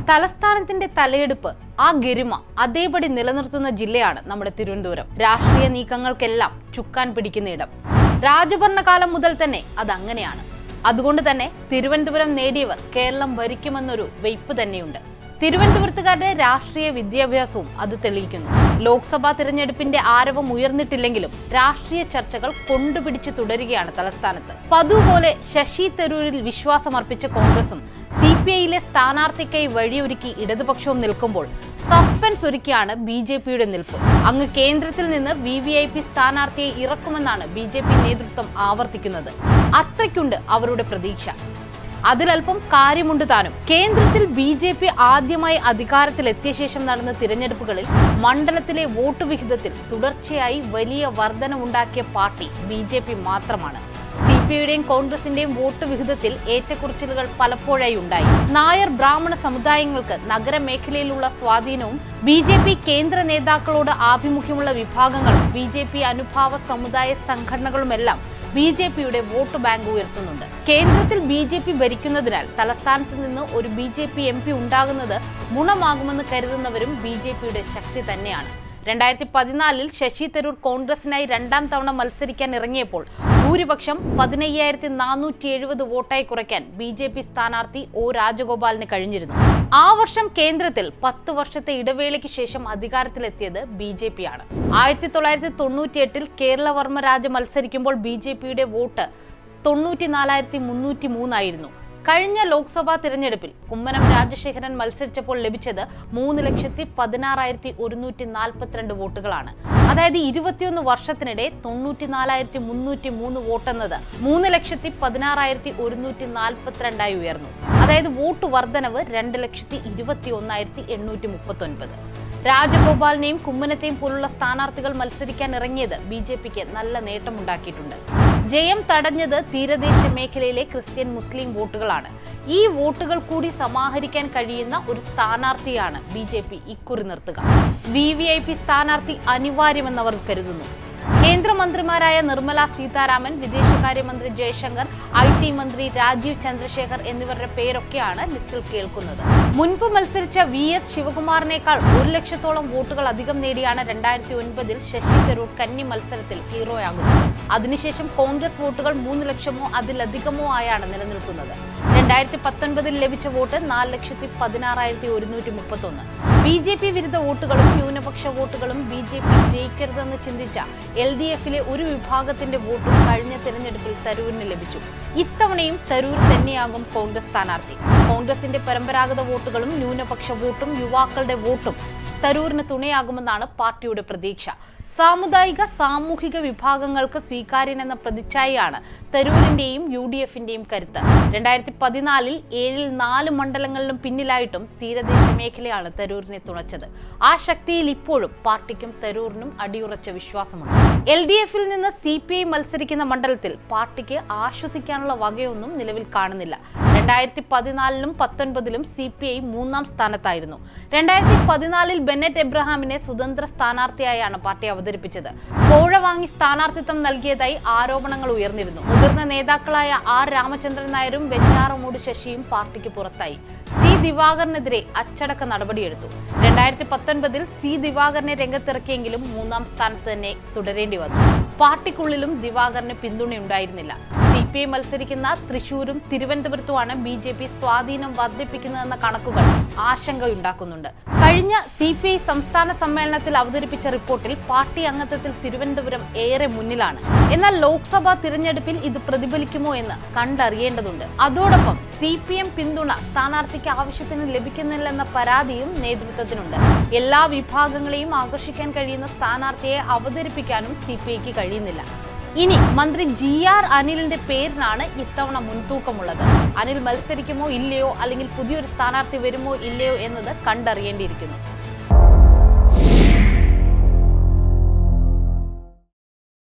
തലസ്ഥാനത്തിന്റെ തലയെടുപ്പ് ആ ഗരിമ അതേപടി നിലനിർത്തുന്ന ജില്ലയാണ് നമ്മുടെ തിരുവനന്തപുരം രാഷ്ട്രീയ നീക്കങ്ങൾക്കെല്ലാം ചുക്കാൻ പിടിക്കുന്ന ഇടം രാജഭരണകാലം മുതൽ തന്നെ അതങ്ങനെയാണ് അതുകൊണ്ട് തന്നെ തിരുവനന്തപുരം നേടിയവർ കേരളം ഭരിക്കുമെന്നൊരു വെയ്പ് തന്നെയുണ്ട് തിരുവനന്തപുരത്തുകാരുടെ രാഷ്ട്രീയ വിദ്യാഭ്യാസവും അത് തെളിയിക്കുന്നു ലോക്സഭാ തിരഞ്ഞെടുപ്പിന്റെ ആരവം ഉയർന്നിട്ടില്ലെങ്കിലും രാഷ്ട്രീയ ചർച്ചകൾ കൊണ്ടുപിടിച്ച് തുടരുകയാണ് തലസ്ഥാനത്ത് പതിവ് പോലെ ശശി തരൂരിൽ വിശ്വാസമർപ്പിച്ച കോൺഗ്രസും സി പി ഐയിലെ സ്ഥാനാർത്ഥിക്കായി വഴിയൊരുക്കി ഇടതുപക്ഷവും നിൽക്കുമ്പോൾ സസ്പെൻസ് ഒരുക്കിയാണ് ബി ജെ പിയുടെ നിൽപ്പ് അങ്ങ് കേന്ദ്രത്തിൽ നിന്ന് വി വി ഐ പി സ്ഥാനാർത്ഥിയെ ഇറക്കുമെന്നാണ് ബി ജെ പി നേതൃത്വം ആവർത്തിക്കുന്നത് അത്രയ്ക്കുണ്ട് അവരുടെ പ്രതീക്ഷ അതിലൽപ്പം കാര്യമുണ്ട് താനും കേന്ദ്രത്തിൽ ബി ജെ പി ആദ്യമായി അധികാരത്തിലെത്തിയ ശേഷം നടന്ന തിരഞ്ഞെടുപ്പുകളിൽ മണ്ഡലത്തിലെ വോട്ട് വിഹിതത്തിൽ തുടർച്ചയായി വലിയ വർധനവുണ്ടാക്കിയ പാർട്ടി ബി ജെ പി മാത്രമാണ് സി പി ഐയുടെയും കോൺഗ്രസിന്റെയും വോട്ട് വിഹിതത്തിൽ ഏറ്റക്കുറച്ചിലുകൾ പലപ്പോഴായി ഉണ്ടായി നായർ ബ്രാഹ്മണ സമുദായങ്ങൾക്ക് നഗരമേഖലയിലുള്ള സ്വാധീനവും ബി ജെ പി കേന്ദ്ര നേതാക്കളോട് ആഭിമുഖ്യമുള്ള വിഭാഗങ്ങളും ബി ജെ പി അനുഭാവ സമുദായ സംഘടനകളുമെല്ലാം ബി ജെ പിയുടെ വോട്ട് ബാങ്ക് ഉയർത്തുന്നുണ്ട് കേന്ദ്രത്തിൽ ബി ജെ പി ഭരിക്കുന്നതിനാൽ തലസ്ഥാനത്ത് നിന്ന് ഒരു B J P M P ഉണ്ടാകുന്നത് ഗുണമാകുമെന്ന് കരുതുന്നവരും ബി ജെ പിയുടെ ശക്തി തന്നെയാണ് രണ്ടായിരത്തി പതിനാലിൽ ശശി തരൂർ കോൺഗ്രസിനായി രണ്ടാം തവണ മത്സരിക്കാൻ ഇറങ്ങിയപ്പോൾ ഭൂരിപക്ഷം പതിനയ്യായിരത്തി നാനൂറ്റി എഴുപത് വോട്ടായി കുറയ്ക്കാൻ ബി ജെ പി സ്ഥാനാർത്ഥി ഒ രാജഗോപാലിന് കഴിഞ്ഞിരുന്നു ആ വർഷം കേന്ദ്രത്തിൽ പത്ത് വർഷത്തെ ഇടവേളയ്ക്ക് ശേഷം അധികാരത്തിലെത്തിയത് ബി ജെ പി ആണ് ആയിരത്തി തൊള്ളായിരത്തി തൊണ്ണൂറ്റിയെട്ടിൽ കേരളവർമ്മരാജ മത്സരിക്കുമ്പോൾ ബി ജെ പിയുടെ വോട്ട് തൊണ്ണൂറ്റി നാലായിരത്തി മുന്നൂറ്റി മൂന്നായിരുന്നു കഴിഞ്ഞ ലോക്സഭാ തിരഞ്ഞെടുപ്പിൽ കുമ്മനം രാജശേഖരൻ മത്സരിച്ചപ്പോൾ ലഭിച്ചത് മൂന്ന് ലക്ഷത്തി പതിനാറായിരത്തി ഒരുന്നൂറ്റി നാൽപ്പത്തിരണ്ട് വോട്ടുകളാണ് അതായത് ഇരുപത്തിയൊന്ന് വർഷത്തിനിടെ തൊണ്ണൂറ്റി നാലായിരത്തി മുന്നൂറ്റി മൂന്ന് വോട്ടെന്നത് മൂന്ന് ലക്ഷത്തി പതിനാറായിരത്തി ഒരുന്നൂറ്റി നാൽപ്പത്തിരണ്ടായി ഉയർന്നു അതായത് വോട്ട് വർധനവ് രണ്ട് ലക്ഷത്തി ഇരുപത്തി ഒന്നായിരത്തി എണ്ണൂറ്റി മുപ്പത്തി ഒൻപത് രാജഗോപാലിനെയും കുമ്മനത്തെയും പോലുള്ള സ്ഥാനാർത്ഥികൾ മത്സരിക്കാൻ ഇറങ്ങിയത് ബി ജെ പിക്ക് നല്ല നേട്ടമുണ്ടാക്കിയിട്ടുണ്ട് ജയം തടഞ്ഞത് തീരദേശ മേഖലയിലെ ക്രിസ്ത്യൻ മുസ്ലിം വോട്ടുകളാണ് ഈ വോട്ടുകൾ കൂടി സമാഹരിക്കാൻ കഴിയുന്ന ഒരു സ്ഥാനാർത്ഥിയാണ് ബി ജെ പി ഇക്കുറി നിർത്തുക വി വി ഐ പി സ്ഥാനാർത്ഥി അനിവാര്യമെന്നവർ കരുതുന്നു കേന്ദ്രമന്ത്രിമാരായ നിർമ്മല സീതാരാമൻ വിദേശകാര്യമന്ത്രി ജയശങ്കർ ഐ ടി മന്ത്രി രാജീവ് ചന്ദ്രശേഖർ എന്നിവരുടെ പേരൊക്കെയാണ് ലിസ്റ്റിൽ കേൾക്കുന്നത് മുൻപ് മത്സരിച്ച വി എസ് ശിവകുമാറിനേക്കാൾ ഒരു ലക്ഷത്തോളം വോട്ടുകൾ അധികം നേടിയാണ് രണ്ടായിരത്തി ഒൻപതിൽ ശശി തരൂർ കന്നി മത്സരത്തിൽ ഹീറോയാകുന്നത് അതിനുശേഷം കോൺഗ്രസ് വോട്ടുകൾ മൂന്ന് ലക്ഷമോ അതിലധികമോ ആയാണ് നിലനിൽക്കുന്നത് രണ്ടായിരത്തി പത്തൊൻപതിൽ ലഭിച്ച വോട്ട് നാല് ലക്ഷത്തി പതിനാറായിരത്തി ഒരുന്നൂറ്റി മുപ്പത്തി ഒന്ന് ബി ജെ പി വിരുദ്ധ വോട്ടുകളും ന്യൂനപക്ഷ വോട്ടുകളും ബി ജെ പി ജയിക്കരുതെന്ന് ചിന്തിച്ച എൽ ഡി എഫിലെ ഒരു വിഭാഗത്തിന്റെ വോട്ടും കഴിഞ്ഞ തെരഞ്ഞെടുപ്പിൽ തരൂരിന് ലഭിച്ചു ഇത്തവണയും തരൂർ തന്നെയാകും കോൺഗ്രസ് സ്ഥാനാർത്ഥി കോൺഗ്രസിന്റെ പരമ്പരാഗത വോട്ടുകളും ന്യൂനപക്ഷ വോട്ടും യുവാക്കളുടെ വോട്ടും തരൂരിന് തുണയാകുമെന്നാണ് പാർട്ടിയുടെ പ്രതീക്ഷ സാമുദായിക സാമൂഹിക വിഭാഗങ്ങൾക്ക് സ്വീകാര്യനെന്ന പ്രതിച്ഛായയാണ് തരൂരിന്റെയും യു ഡി എഫിന്റെയും കരുത്ത് രണ്ടായിരത്തി പതിനാലിൽ ഏഴിൽ നാല് മണ്ഡലങ്ങളിലും പിന്നിലായിട്ടും തീരദേശ മേഖലയാണ് തരൂരിനെ തുണച്ചത് ആ ശക്തിയിൽ ഇപ്പോഴും പാർട്ടിക്കും തരൂരിനും അടിയുറച്ച വിശ്വാസമുണ്ട് എൽ ഡി എഫിൽ നിന്ന് സി പി ഐ മത്സരിക്കുന്ന മണ്ഡലത്തിൽ പാർട്ടിക്ക് ആശ്വസിക്കാനുള്ള വകയൊന്നും നിലവിൽ കാണുന്നില്ല രണ്ടായിരത്തി പതിനാലിലും പത്തൊൻപതിലും സി പി ഐ മൂന്നാം സ്ഥാനത്തായിരുന്നു രണ്ടായിരത്തി പതിനാലിൽ ബെന്നറ്റ് എബ്രഹാമിനെ സ്വതന്ത്ര സ്ഥാനാർത്ഥിയായാണ് പാർട്ടി അവതരിപ്പിച്ചത് കോഴ വാങ്ങി സ്ഥാനാർത്ഥിത്വം നൽകിയതായി ആരോപണങ്ങൾ ഉയർന്നിരുന്നു മുതിർന്ന നേതാക്കളായ ആർ രാമചന്ദ്രൻ നായരും വെഞ്ഞാറമൂട് ശശിയും പാർട്ടിക്ക് പുറത്തായി സി ദിവാകരനെതിരെ അച്ചടക്ക നടപടിയെടുത്തു രണ്ടായിരത്തി പത്തൊൻപതിൽ സി ദിവാകരനെ രംഗത്തിറക്കിയെങ്കിലും മൂന്നാം സ്ഥാനത്ത് തന്നെ തുടരേണ്ടി വന്നു പാർട്ടിക്കുള്ളിലും ദിവാകരന് പിന്തുണയുണ്ടായിരുന്നില്ല സി പി ഐ മത്സരിക്കുന്ന തൃശൂരും തിരുവനന്തപുരത്തുമാണ് ബി ജെ പി സ്വാധീനം വർദ്ധിപ്പിക്കുന്നതെന്ന കണക്കുകൾ ആശങ്കയുണ്ടാക്കുന്നുണ്ട് കഴിഞ്ഞ സി പി ഐ സംസ്ഥാന സമ്മേളനത്തിൽ അവതരിപ്പിച്ച റിപ്പോർട്ടിൽ പാർട്ടി അംഗത്വത്തിൽ തിരുവനന്തപുരം ഏറെ മുന്നിലാണ് എന്നാൽ ലോക്സഭാ തിരഞ്ഞെടുപ്പിൽ ഇത് പ്രതിഫലിക്കുമോ എന്ന് കണ്ടറിയേണ്ടതുണ്ട് അതോടൊപ്പം സി പി എം പിന്തുണ സ്ഥാനാർത്ഥിക്ക് ആവശ്യത്തിന് ലഭിക്കുന്നില്ലെന്ന പരാതിയും നേതൃത്വത്തിനുണ്ട് എല്ലാ വിഭാഗങ്ങളെയും ആകർഷിക്കാൻ കഴിയുന്ന സ്ഥാനാർത്ഥിയെ അവതരിപ്പിക്കാനും സി പി ഐക്ക് കഴിയുന്നില്ല ഇനി മന്ത്രി ജി ആർ അനിലിന്റെ പേരിനാണ് ഇത്തവണ മുൻതൂക്കമുള്ളത് അനിൽ മത്സരിക്കുമോ ഇല്ലയോ അല്ലെങ്കിൽ പുതിയൊരു സ്ഥാനാർത്ഥി വരുമോ ഇല്ലയോ എന്നത് കണ്ടറിയേണ്ടിയിരിക്കുന്നു